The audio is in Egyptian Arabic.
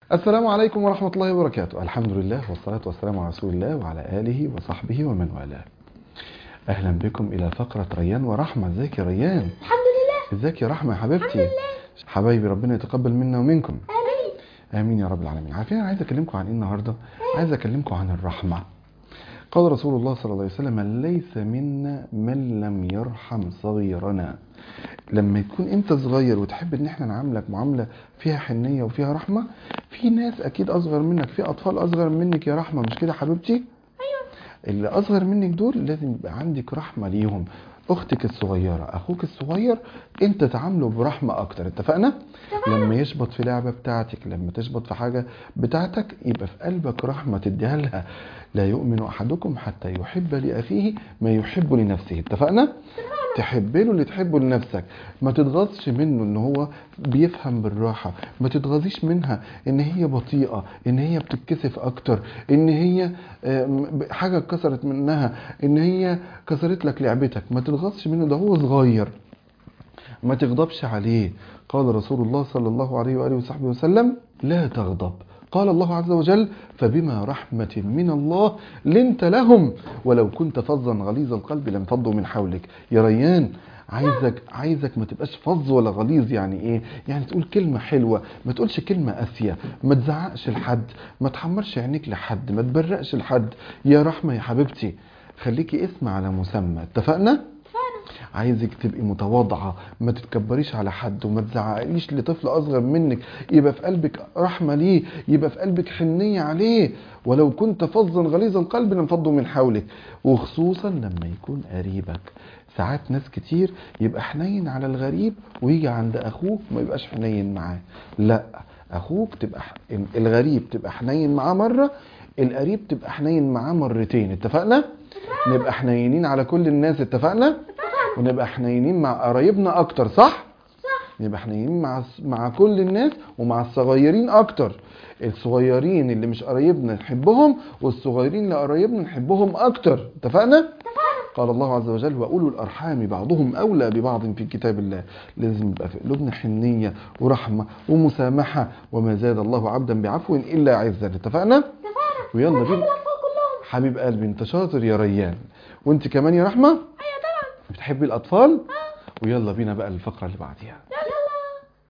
السلام عليكم ورحمة الله وبركاته الحمد لله والصلاة والسلام على رسول الله وعلى آله وصحبه ومن والاه أهلا بكم إلى فقرة ريان ورحمة ازيك يا ريان الحمد لله ازيك يا رحمة يا حبيبتي الحمد لله. حبايبي ربنا يتقبل منا ومنكم آمين آمين يا رب العالمين عارفين أنا عايز أكلمكم عن إيه النهاردة عايز أكلمكم عن الرحمة قال رسول الله صلى الله عليه وسلم ليس منا من لم يرحم صغيرنا لما يكون انت صغير وتحب ان احنا نعاملك معامله فيها حنيه وفيها رحمه في ناس اكيد اصغر منك في اطفال اصغر منك يا رحمه مش كده حبيبتي أيوة اللي اصغر منك دول لازم يبقى عندك رحمه ليهم اختك الصغيره اخوك الصغير انت تعامله برحمه اكتر اتفقنا لما يشبط في لعبه بتاعتك لما تشبط في حاجه بتاعتك يبقى في قلبك رحمه تديها لها لا يؤمن احدكم حتى يحب لاخيه ما يحب لنفسه اتفقنا تحب له اللي تحبه لنفسك ما تتغاظش منه ان هو بيفهم بالراحه ما تتغاظيش منها ان هي بطيئه ان هي بتتكسف اكتر ان هي آم، حاجه اتكسرت منها ان هي كسرت لك لعبتك ما تتغاظش منه ده هو صغير ما تغضبش عليه قال رسول الله صلى الله عليه وآله وصحبه وسلم لا تغضب قال الله عز وجل فبما رحمة من الله لنت لهم ولو كنت فظا غليظ القلب لانفضوا من حولك يا ريان عايزك عايزك ما تبقاش فظ ولا غليظ يعني ايه يعني تقول كلمة حلوة ما تقولش كلمة قاسية ما تزعقش لحد ما تحمرش عينيك لحد ما تبرقش لحد يا رحمة يا حبيبتي خليكي اسم على مسمى اتفقنا عايزك تبقي متواضعة ما تتكبريش على حد وما تزعقليش لطفل أصغر منك يبقى في قلبك رحمة ليه يبقى في قلبك حنية عليه ولو كنت فظا غليظ القلب لانفضوا من حولك وخصوصا لما يكون قريبك ساعات ناس كتير يبقى حنين على الغريب ويجي عند أخوه ما يبقاش حنين معاه لا أخوك تبقى ح- الغريب تبقى حنين معاه مرة القريب تبقى حنين معاه مرتين اتفقنا؟ نبقى حنينين على كل الناس اتفقنا؟ ونبقى حنينين مع قرايبنا اكتر صح صح نبقى حنينين مع مع كل الناس ومع الصغيرين اكتر الصغيرين اللي مش قرايبنا نحبهم والصغيرين اللي قرايبنا نحبهم اكتر اتفقنا قال الله عز وجل واولو الارحام بعضهم اولى ببعض في كتاب الله لازم يبقى في قلوبنا حنيه ورحمه ومسامحه وما زاد الله عبدا بعفو الا عزا اتفقنا اتفقنا ويلا بينا الأطفال كلهم حبيب قلبي انت شاطر يا ريان وانت كمان يا رحمه أيوة طبعا بتحبي الاطفال آه ويلا بينا بقى للفقره اللي بعديها يلا